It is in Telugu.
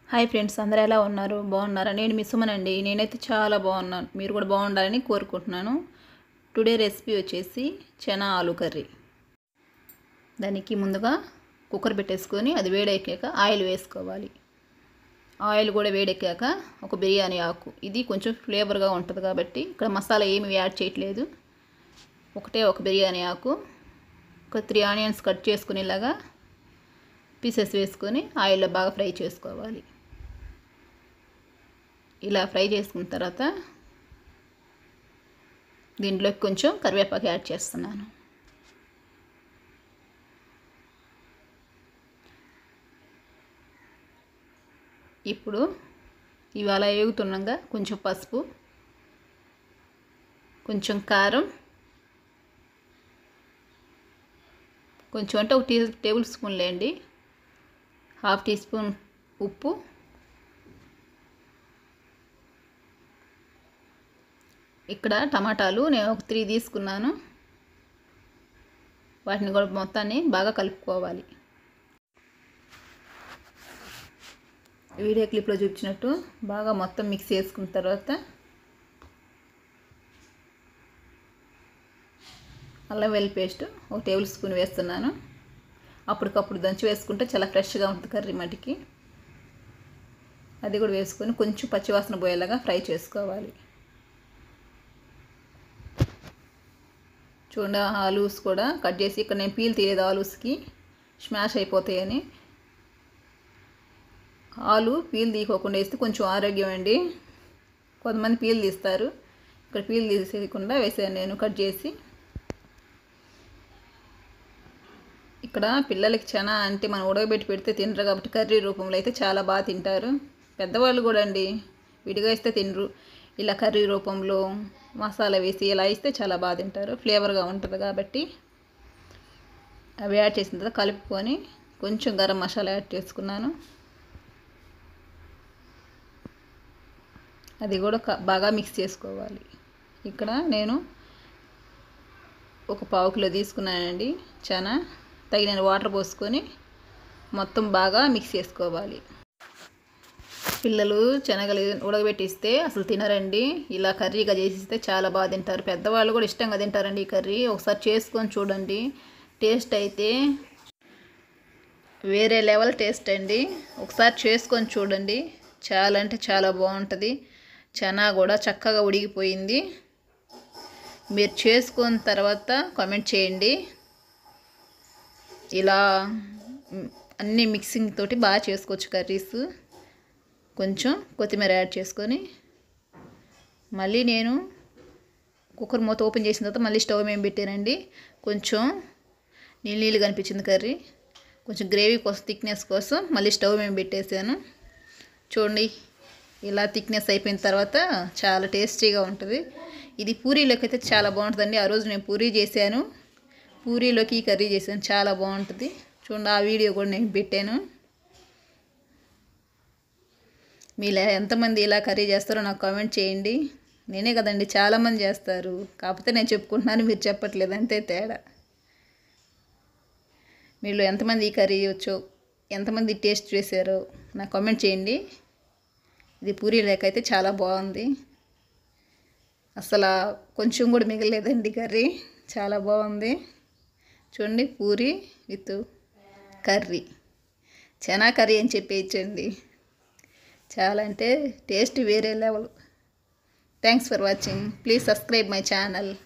హాయ్ ఫ్రెండ్స్ అందరూ ఎలా ఉన్నారు బాగున్నారా నేను మీ సుమన్ అండి నేనైతే చాలా బాగున్నాను మీరు కూడా బాగుండాలని కోరుకుంటున్నాను టుడే రెసిపీ వచ్చేసి చనా ఆలు కర్రీ దానికి ముందుగా కుక్కర్ పెట్టేసుకొని అది వేడెక్కాక ఆయిల్ వేసుకోవాలి ఆయిల్ కూడా వేడెక్కాక ఒక బిర్యానీ ఆకు ఇది కొంచెం ఫ్లేవర్గా ఉంటుంది కాబట్టి ఇక్కడ మసాలా ఏమి యాడ్ చేయట్లేదు ఒకటే ఒక బిర్యానీ ఆకు ఒక త్రీ ఆనియన్స్ కట్ చేసుకునేలాగా పీసెస్ వేసుకొని ఆయిల్లో బాగా ఫ్రై చేసుకోవాలి ఇలా ఫ్రై చేసుకున్న తర్వాత దీంట్లోకి కొంచెం కరివేపాకు యాడ్ చేస్తున్నాను ఇప్పుడు ఇవాళ వేగుతుండగా కొంచెం పసుపు కొంచెం కారం కొంచెం అంటే ఒక టీ టేబుల్ స్పూన్ లేండి హాఫ్ టీ స్పూన్ ఉప్పు ఇక్కడ టమాటాలు నేను ఒక త్రీ తీసుకున్నాను వాటిని కూడా మొత్తాన్ని బాగా కలుపుకోవాలి వీడియో క్లిప్లో చూపించినట్టు బాగా మొత్తం మిక్స్ చేసుకున్న తర్వాత అల్లం వెల్లి పేస్ట్ ఒక టేబుల్ స్పూన్ వేస్తున్నాను అప్పటికప్పుడు దంచి వేసుకుంటే చాలా ఫ్రెష్గా ఉంటుంది కర్రీ మటుకి అది కూడా వేసుకొని కొంచెం పచ్చివాసన పోయేలాగా ఫ్రై చేసుకోవాలి చూడండి ఆలూస్ కూడా కట్ చేసి ఇక్కడ నేను పీల్ తీయలేదు ఆలూస్కి స్మాష్ అయిపోతాయని ఆలు పీల్ తీయకోకుండా వేస్తే కొంచెం ఆరోగ్యం అండి కొంతమంది పీల్ తీస్తారు ఇక్కడ పీల్ తీసేయకుండా వేసాను నేను కట్ చేసి ఇక్కడ పిల్లలకి చాలా అంటే మనం ఉడకబెట్టి పెడితే తినరు కాబట్టి కర్రీ రూపంలో అయితే చాలా బాగా తింటారు పెద్దవాళ్ళు కూడా అండి విడిగా ఇస్తే తినరు ఇలా కర్రీ రూపంలో మసాలా వేసి ఇలా ఇస్తే చాలా బాగా తింటారు ఫ్లేవర్గా ఉంటుంది కాబట్టి అవి యాడ్ చేసిన తర్వాత కలుపుకొని కొంచెం గరం మసాలా యాడ్ చేసుకున్నాను అది కూడా బాగా మిక్స్ చేసుకోవాలి ఇక్కడ నేను ఒక పావు కిలో తీసుకున్నానండి చాలా తగిన వాటర్ పోసుకొని మొత్తం బాగా మిక్స్ చేసుకోవాలి పిల్లలు శనగలు ఉడకబెట్టిస్తే అసలు తినరండి ఇలా కర్రీగా చేసిస్తే చాలా బాగా తింటారు పెద్దవాళ్ళు కూడా ఇష్టంగా తింటారండి ఈ కర్రీ ఒకసారి చేసుకొని చూడండి టేస్ట్ అయితే వేరే లెవెల్ టేస్ట్ అండి ఒకసారి చేసుకొని చూడండి చాలా అంటే చాలా బాగుంటుంది చనా కూడా చక్కగా ఉడికిపోయింది మీరు చేసుకున్న తర్వాత కామెంట్ చేయండి ఇలా అన్ని మిక్సింగ్ తోటి బాగా చేసుకోవచ్చు కర్రీస్ కొంచెం కొత్తిమీర యాడ్ చేసుకొని మళ్ళీ నేను కుక్కర్ మూత ఓపెన్ చేసిన తర్వాత మళ్ళీ స్టవ్ మేము పెట్టానండి కొంచెం నీళ్ళు నీళ్ళు కనిపించింది కర్రీ కొంచెం గ్రేవీ కోసం థిక్నెస్ కోసం మళ్ళీ స్టవ్ మేము పెట్టేసాను చూడండి ఇలా థిక్నెస్ అయిపోయిన తర్వాత చాలా టేస్టీగా ఉంటుంది ఇది పూరీలోకి అయితే చాలా బాగుంటుందండి ఆ రోజు నేను పూరీ చేశాను పూరీలోకి కర్రీ చేశాను చాలా బాగుంటుంది చూడండి ఆ వీడియో కూడా నేను పెట్టాను మీలా ఎంతమంది ఇలా కర్రీ చేస్తారో నాకు కామెంట్ చేయండి నేనే కదండి చాలామంది చేస్తారు కాకపోతే నేను చెప్పుకుంటున్నాను మీరు చెప్పట్లేదు అంతే తేడా మీరు ఎంతమంది ఈ కర్రీ చేయొచ్చో ఎంతమంది టేస్ట్ చేశారో నాకు కామెంట్ చేయండి ఇది పూరీ లేక అయితే చాలా బాగుంది అసలు కొంచెం కూడా మిగలేదండి కర్రీ చాలా బాగుంది చూడండి puri with curry chana curry అని చెప్పేయచ్చండి చాలా అంటే టేస్ట్ వేరే level thanks for watching please subscribe my channel